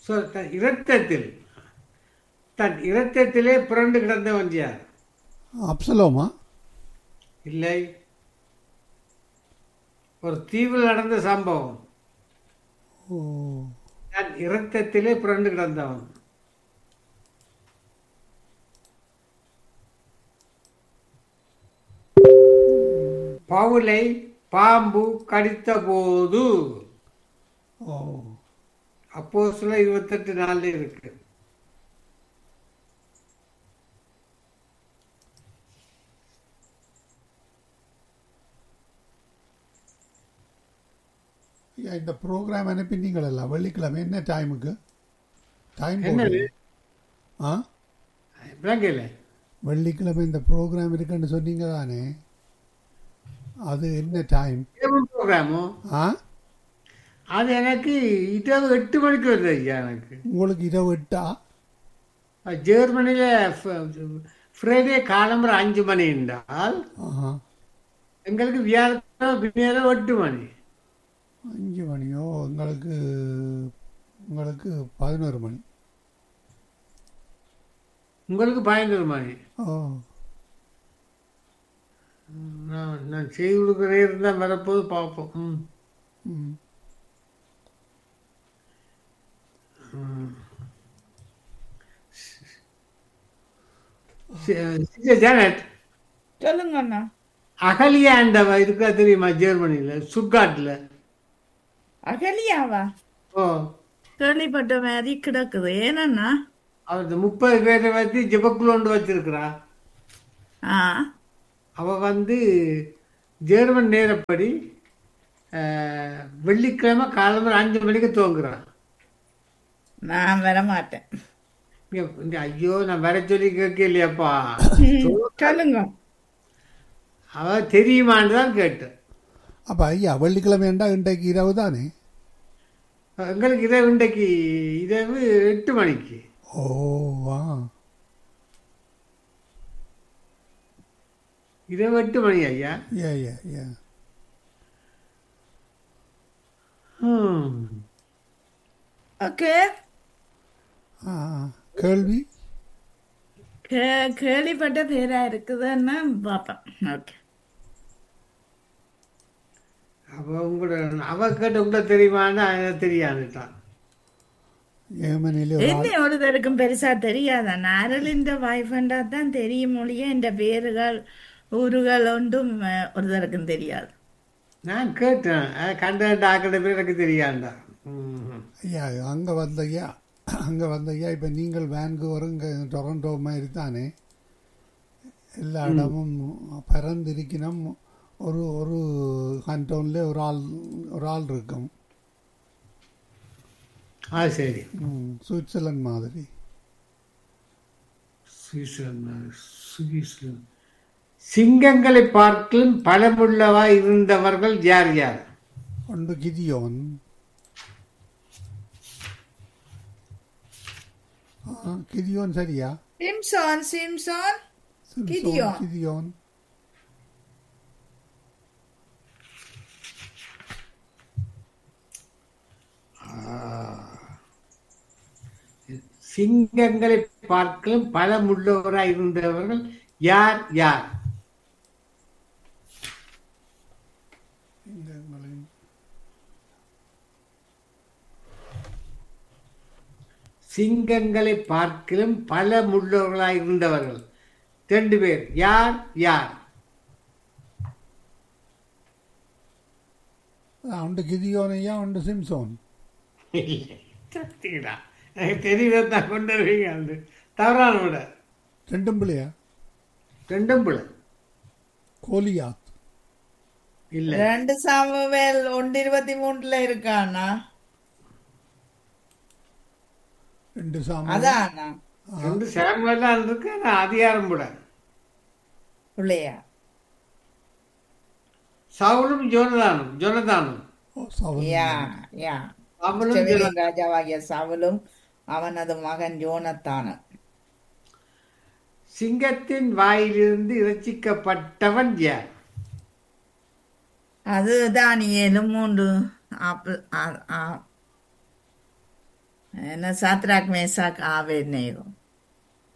So, தன் இரத்தத்தில் தன் இரத்தத்திலே புரண்டு கிடந்தவன் யார் அப்சலோமா இல்லை ஒரு தீவில் நடந்த சம்பவம் ஓ தன் இரத்தத்திலே புரண்டு கிடந்தவன் பவுலை பாம்பு கடித்த போது ஓ அப்போ சில இருபத்தெட்டு நாள்ல இருக்கு ஐயா இந்த ப்ரோக்ராம் அனுப்பினீங்களா வெள்ளிக்கிழமை என்ன டைமுக்கு டைம் என்னது? ஆ விளங்கல வெள்ளிக்கிழமை இந்த ப்ரோக்ராம் இருக்குன்னு சொன்னீங்க தானே அது என்ன டைம் ப்ரோக்ராமோ ஆ அது எனக்கு இரவு எட்டு மணிக்கு வருது ஐயா எனக்கு உங்களுக்கு இரவு எட்டா ஜெர்மனியில் ஃப்ரைடே காலம்பரம் அஞ்சு மணி என்றால் ஆஹா எங்களுக்கு வியாழக்கிழமை பின்னேரம் எட்டு மணி அஞ்சு மணியோ உங்களுக்கு உங்களுக்கு பதினோரு மணி உங்களுக்கு பதினொரு மணி ஓ நான் நான் செய்து கொடுக்குறே இருந்தால் வரப்போது பார்ப்போம் ம் ம் சி- ஜானட் சொல்லுங்க அண்ணா அகலியாண்டவ இருக்கா தெரியுமா ஜெர்மனியில் சுட்காட்டில் அகலியாவா ஓ கேள்விப்பட்ட மாதிரி கிடக்குது ஏனண்ணா அவரது முப்பது பேரை வச்சு ஜெபக்குள்ளோண்டு வச்சிருக்கிறா ஆ அவ வந்து ஜெர்மன் நேரப்படி அஹ், வெள்ளிக்கிழமை காலம்பரம் அஞ்சு மணிக்கு துவங்குறான் நான் வர மாட்டேன் இங்க இந்த ஐயோ நான் வர சொல்லி கேட்கலையாப்பா சொல்லுங்க அவ தெரியுமான்னு தான் கேட்டேன் அப்போ ஐயா வெள்ளிக்கிழமை ஏண்டா இன்றைக்கு இரவு தானே எங்களுக்கு இரவு இன்றைக்கு இரவு எட்டு மணிக்கு ஓ வா இரவு எட்டு மணி ஐயா ஏ ஏ ஏ ஹம். ஓகே ஆ கேள்வி கே- கேள்விப்பட்ட பேரா இருக்குதுன்னா பார்ப்பேன் ஓகே அப்போ உங்களோட அவ கேட்ட கூட தெரியுமான்னு எனக்கு தெரியாதுட்டான் ஏமனிலே ஒரு ஆள் என்ன ஒருத்தருக்கும் பெருசா தெரியாதா நாரலின் வைஃபண்டா தான் தெரியும் மொழியே இந்த பேருகள் ஊருகள் ஒன்றும் அஹ், ஒருத்தருக்கும் தெரியாது நான் கேட்டேன் அஹ் கண்ட டாக்டர் பேர் எனக்கு தெரியாண்டா ம். ஐயா அங்கே வந்த ஐயா அங்கே வந்த ஐயா இப்போ நீங்கள் வேன்கூவர் இங்கே டொரண்டோ மாதிரி தானே எல்லா இடமும் பறந்திருக்கணும் ஒரு ஒரு கண்டோன்ல ஒரு ஆள் ஒரு ஆள் இருக்கும் ஆ சரி ம், சுவிட்சர்லாந்து மாதிரி சுவிட்சர்லாந்து, சுவிட்சர்லாந்து. சிங்கங்களை பார்க்கலும் பலமுள்ளவா இருந்தவர்கள் யார் யார் ஒன்று கிதியோன் ஆ, கிதியோன் சரியா சிம்சான் சிம்சான் சிம்சோன், கிதியோன். கிதியோன் சிங்கங்களை பார்க்கலும் பலமுள்ளவராய் இருந்தவர்கள் யார் யார் சிங்கங்களின் சிங்கங்களை பார்க்கலும் பலமுள்ளவர்களாய் இருந்தவர்கள் ரெண்டு பேர் யார் யார் ஆ, ஒன்று கிதியோன் ஐயா ஒன்று சிம்சோன் இல்லை சத்தியடா எனக்கு தெரியதான் கொண்டு வருவீங்க அந்த தவறான விட ரெண்டும் பிள்ளையா ரெண்டும் பிள்ளை கோலியாத் இல்லை ரெண்டு சாமுவேல் ஒன்று இருபத்தி மூணுல இருக்காண்ணா ரெண்டு சாமி அதான் அண்ணா ரெண்டு சாமுவேல் தான் இருக்கு ஆனா அதிகாரம் கூட பிள்ளையா சவுலும் ஜோனதானும் ஜோனதானும் ஓ சவன் யா யா அவனும் செவிலின் ராஜாவாகிய சவுலும் அவனது மகன் யோனத்தானும் சிங்கத்தின் வாயிலிருந்து இறைச்சிக்கப்பட்டவன் யார் அது தானியேலும் மூன்று ஆப்பிள் ஆ- ஆ- என்ன சாத்ராக் மேசாக் ஆவேநேகோ